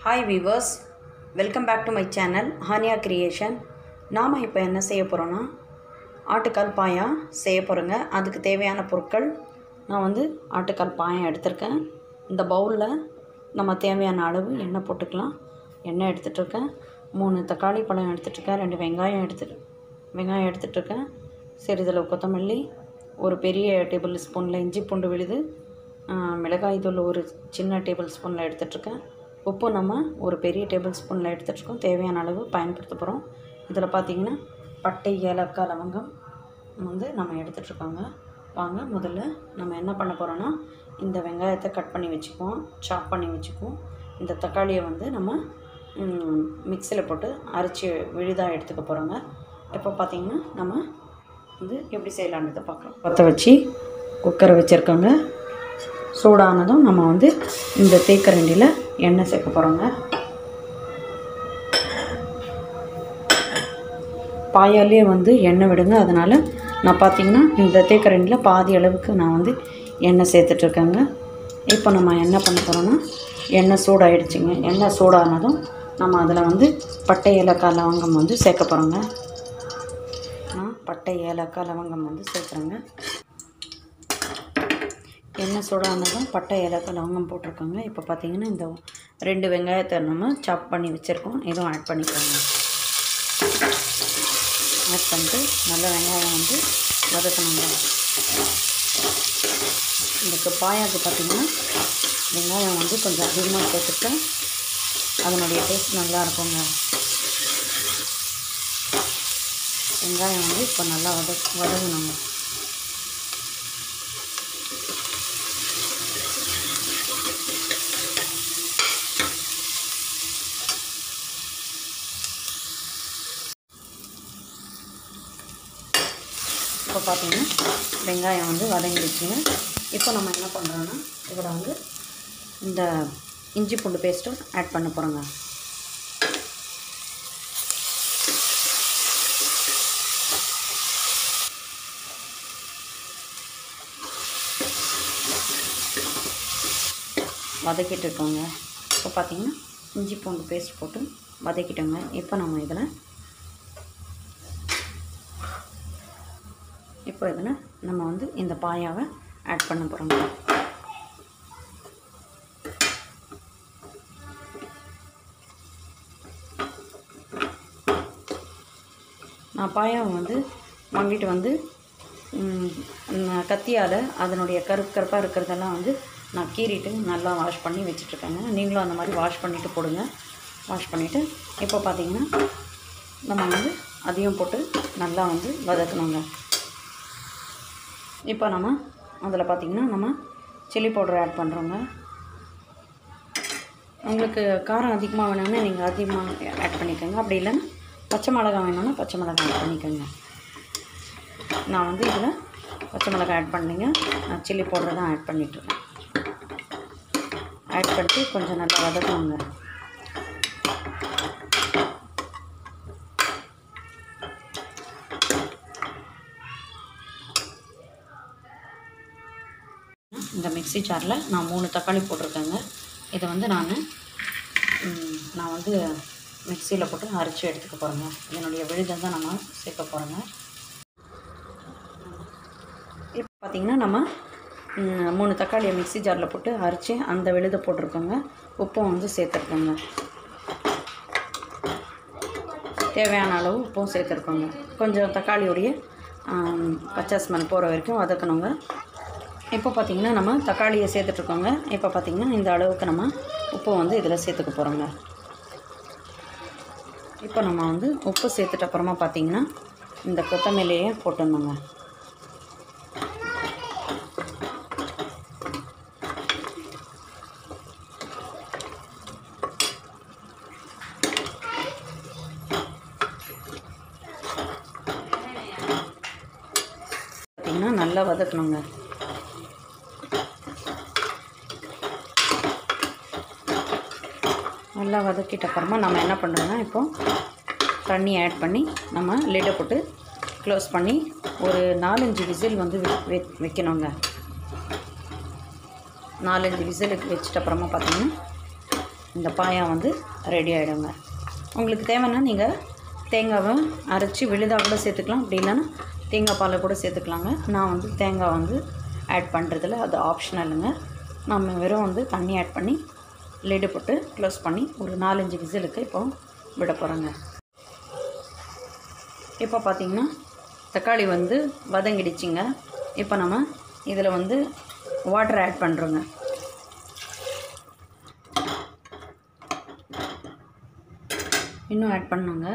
hi viewers welcome back to my channel Haniya creation நாம் இப்போ என்ன செய்ய போகிறோன்னா ஆட்டுக்கால் பாயா செய்ய போகிறோங்க அதுக்கு தேவையான பொருட்கள் நான் வந்து ஆட்டுக்கால் பாயம் எடுத்திருக்கேன் இந்த பவுலில் நம்ம தேவையான அளவு எண்ணெய் போட்டுக்கலாம் எண்ணெய் எடுத்துகிட்ருக்கேன் மூணு தக்காளி பழம் எடுத்துகிட்ருக்கேன் ரெண்டு வெங்காயம் எடுத்துட்டு வெங்காயம் எடுத்துகிட்ருக்கேன் சிறிதளவு கொத்தமல்லி ஒரு பெரிய டேபிள் ஸ்பூனில் இஞ்சி பூண்டு விழுது ஆஹ், மிளகாய் தூள் ஒரு சின்ன டேபிள் ஸ்பூனில் எடுத்துகிட்ருக்கேன் உப்பு நம்ம ஒரு பெரிய டேபிள் ஸ்பூனில் எடுத்துகிட்ருக்கோம் தேவையான அளவு பயன்படுத்த போகிறோம் இதில் பார்த்தீங்கன்னா பட்டை ஏலக்காய் லவங்கம் வந்து நம்ம எடுத்துகிட்ருக்கோங்க வாங்க முதல்ல நம்ம என்ன பண்ண போகிறோன்னா இந்த வெங்காயத்தை கட் பண்ணி வச்சுக்குவோம் சாப் பண்ணி வச்சுக்குவோம் இந்த தக்காளியை வந்து நம்ம மிக்சியில் போட்டு அரைச்சி விழுதாக எடுத்துக்க போகிறோங்க இப்போ பார்த்தீங்கன்னா நம்ம வந்து எப்படி செய்யலான்றதை பார்க்கலாம் பற்ற வச்சு குக்கரை வச்சுருக்கோங்க சூடானதும் நம்ம வந்து இந்த தேக்கரண்டியில் எண்ணெய் சேர்க்க போகிறோங்க பாயாலே வந்து எண்ணெய் விடுங்க அதனால் நான் பார்த்தீங்கன்னா இந்த தேக்கரண்டியில் பாதி அளவுக்கு நான் வந்து எண்ணெய் சேர்த்துட்ருக்கேங்க இப்போ நம்ம என்ன பண்ண போகிறோன்னா எண்ணெய் சூடாயிடுச்சுங்க எண்ணெய் சூடானதும் நம்ம அதில் வந்து பட்டை ஏலக்காய் லவங்கம் வந்து சேர்க்க போகிறோங்க நான் பட்டை ஏலக்காய் லவங்கம் வந்து சேர்க்குறேங்க எண்ணெய் சூடானதும் பட்டை ஏலக்காய் லவங்கம் போட்டிருக்கோங்க இப்போ பார்த்தீங்கன்னா இந்த ரெண்டு வெங்காயத்தை நம்ம சாப் பண்ணி வச்சுருக்கோம் இதுவும் ஆட் பண்ணிக்கோங்க ஆட் பண்ணிட்டு நல்ல வெங்காயம் வந்து வதக்கணுங்க இதுக்கு பாயாக்கு பார்த்தீங்கன்னா வெங்காயம் வந்து கொஞ்சம் அதிகமாக சேர்த்துட்டு அதனுடைய டேஸ்ட் நல்லா இருக்குங்க வெங்காயம் வந்து இப்போ நல்லா வத வதங்கணுங்க இப்போ பார்த்தீங்கன்னா வெங்காயம் வந்து வதங்கிடுச்சுங்க இப்போ நம்ம என்ன பண்ணுறோன்னா இதில் வந்து இந்த இஞ்சி பூண்டு பேஸ்ட்டும் ஆட் பண்ண போகிறோங்க வதக்கிட்டு இருக்கோங்க இப்போ பார்த்தீங்கன்னா இஞ்சி பூண்டு பேஸ்ட் போட்டு வதக்கிட்டோங்க இப்போ நம்ம இதில் இப்போ இதில் நம்ம வந்து இந்த பாயாவை ஆட் பண்ண போகிறோங்க நான் பாயாவை வந்து வாங்கிட்டு வந்து ம், நான் கத்தியால் அதனுடைய கருப்பு கருப்பாக இருக்கிறதெல்லாம் வந்து நான் கீறிட்டு நல்லா வாஷ் பண்ணி வச்சிட்ருக்கேங்க நீங்களும் அந்த மாதிரி வாஷ் பண்ணிவிட்டு போடுங்க வாஷ் பண்ணிவிட்டு இப்போ பார்த்தீங்கன்னா நம்ம வந்து அதையும் போட்டு நல்லா வந்து வதக்கணுங்க இப்போ நம்ம அதில் பார்த்திங்கன்னா நம்ம சில்லி பவுடர் ஆட் பண்ணுறோங்க உங்களுக்கு காரம் அதிகமாக வேணும்னா நீங்கள் அதிகமாக ஆட் பண்ணிக்கோங்க அப்படி இல்லைன்னா பச்சை மிளகாய் வேணும்னா பச்சை மிளகாய் ஆட் பண்ணிக்கோங்க நான் வந்து இதில் பச்சை மிளகாய் ஆட் பண்ணீங்க நான் சில்லி பவுடர் தான் ஆட் பண்ணிட்டுருக்கேன் ஆட் பண்ணிட்டு கொஞ்சம் நல்லா வதக்கணுங்க இந்த மிக்ஸி ஜாரில் நான் மூணு தக்காளி போட்டிருக்கேங்க இதை வந்து நான் ம், நான் வந்து மிக்சியில் போட்டு அரைச்சி எடுத்துக்க போகிறேங்க இதனுடைய விழுதம் தான் நம்ம சேர்க்க போகிறோங்க இப்போ பார்த்திங்கன்னா நம்ம ம், மூணு தக்காளியை மிக்ஸி ஜாரில் போட்டு அரைச்சி அந்த விழுதை போட்டிருக்கோங்க உப்பும் வந்து சேர்த்துருக்கோங்க தேவையான அளவு உப்பும் சேர்த்துருக்கோங்க கொஞ்சம் தக்காளியுடைய ஆம், பச்சை ஸ்மெல் போகிற வரைக்கும் வதக்கணுங்க இப்போ பார்த்திங்கன்னா நம்ம தக்காளியை சேர்த்துட்ருக்கோங்க இப்போ பார்த்திங்கன்னா இந்த அளவுக்கு நம்ம உப்பு வந்து இதில் சேர்த்துக்க போகிறோங்க இப்போ நம்ம வந்து உப்பு சேர்த்துட்ட அப்புறமா பார்த்திங்கன்னா இந்த கொத்தமல்லியை போட்டுடணுங்க பார்த்திங்கன்னா நல்லா வதக்கணுங்க நல்லா வதக்கிட்ட அப்புறமா நம்ம என்ன பண்ணுறோன்னா இப்போ தண்ணி ஆட் பண்ணி நம்ம லிட்டை போட்டு க்ளோஸ் பண்ணி ஒரு நாலஞ்சு விசில் வந்து வை- வை- வைக்கணுங்க நாலஞ்சு விசிலுக்கு வச்சிட்ட அப்புறமா பார்த்தீங்கன்னா இந்த பாயா வந்து ரெடி ஆகிடுங்க உங்களுக்கு தேவைன்னா நீங்கள் தேங்காவை அரைச்சி விழுதாக கூட சேர்த்துக்கலாம் அப்படி இல்லைன்னா தேங்காய் பாலை கூட சேர்த்துக்கலாங்க நான் வந்து தேங்காய் வந்து ஆட் பண்ணுறதில்ல அது ஆப்ஷனலுங்க நம்ம வெறும் வந்து தண்ணி ஆட் பண்ணி லிடு போட்டு க்ளோஸ் பண்ணி ஒரு நாலஞ்சு விசிலுக்கு இப்போ விட போகிறோங்க இப்போ பார்த்திங்கன்னா தக்காளி வந்து வதங்கிடுச்சிங்க இப்போ நம்ம இதில் வந்து வாட்டர் ஆட் பண்ணுறோங்க இன்னும் ஆட் பண்ணாங்க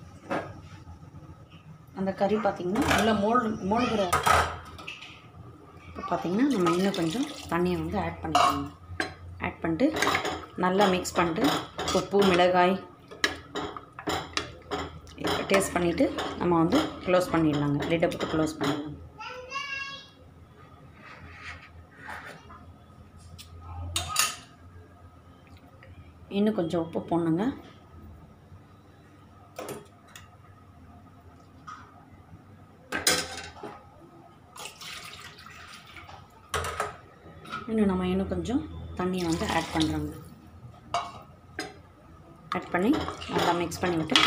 அந்த கறி பார்த்திங்கன்னா நல்லா மூழ் மூழ்கிற இப்போ பார்த்திங்கன்னா நம்ம இன்னும் கொஞ்சம் தண்ணியை வந்து ஆட் பண்ணிக்கோங்க ஆட் பண்ணிட்டு நல்லா மிக்ஸ் பண்ணிட்டு உப்பு மிளகாய் டேஸ்ட் பண்ணிவிட்டு நம்ம வந்து க்ளோஸ் பண்ணிடலாங்க லிட்டை போட்டு க்ளோஸ் பண்ணிடலாம் இன்னும் கொஞ்சம் உப்பு போடணுங்க இன்னும் நம்ம இன்னும் கொஞ்சம் தண்ணியை வந்து ஆட் பண்ணுறோங்க ஆட் பண்ணி நல்லா மிக்ஸ் பண்ணி விட்டு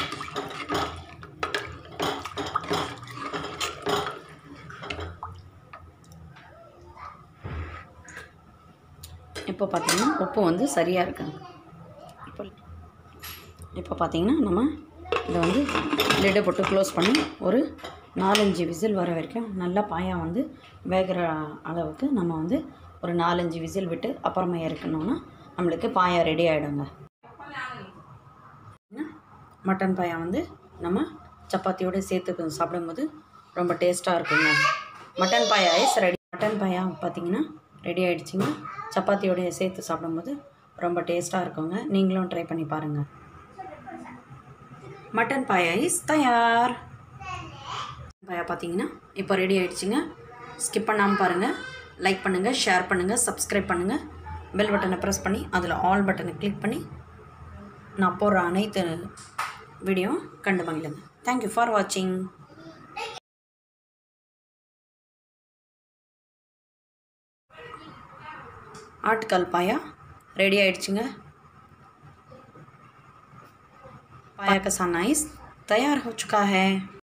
இப்போ பார்த்திங்கன்னா உப்பு வந்து சரியாக இருக்குங்க இப்போ இப்போ பார்த்திங்கன்னா நம்ம இதை வந்து லிட்டை போட்டு க்ளோஸ் பண்ணி ஒரு நாலஞ்சு விசில் வர வரைக்கும் நல்லா பாயா வந்து வேகிற அளவுக்கு நம்ம வந்து ஒரு நாலஞ்சு விசில் விட்டு அப்புறமா இறக்கணுன்னா நம்மளுக்கு பாயா ரெடி ஆகிடுங்க மட்டன் பாயா வந்து நம்ம சப்பாத்தியோடு சேர்த்து சாப்பிடும்போது ரொம்ப டேஸ்ட்டாக இருக்குங்க mutton paya is ready mutton paya பார்த்திங்கன்னா ரெடி ஆகிடுச்சிங்க சப்பாத்தியோடைய சேர்த்து சாப்பிடும்போது ரொம்ப டேஸ்ட்டாக இருக்குங்க நீங்களும் ட்ரை பண்ணி பாருங்கள் மட்டன் பாயா இஸ் தயார் பாயா பார்த்தீங்கன்னா இப்போ ரெடி ஆகிடுச்சிங்க ஸ்கிப் பண்ணாமல் பாருங்கள் லைக் பண்ணுங்கள் ஷேர் பண்ணுங்கள் சப்ஸ்கிரைப் பண்ணுங்கள் பெல் பட்டனை ப்ரெஸ் பண்ணி அதில் ஆல் பட்டனை கிளிக் பண்ணி நான் போடுற அனைத்து வீடியோ கண்டு மகிழுங்க தேங்க்யூ ஃபார் வாட்சிங் ஆட்டுக்கால் பாயா ரெடி ஆயிடுச்சுங்க पाया का सानाइस तैयार हो चुका है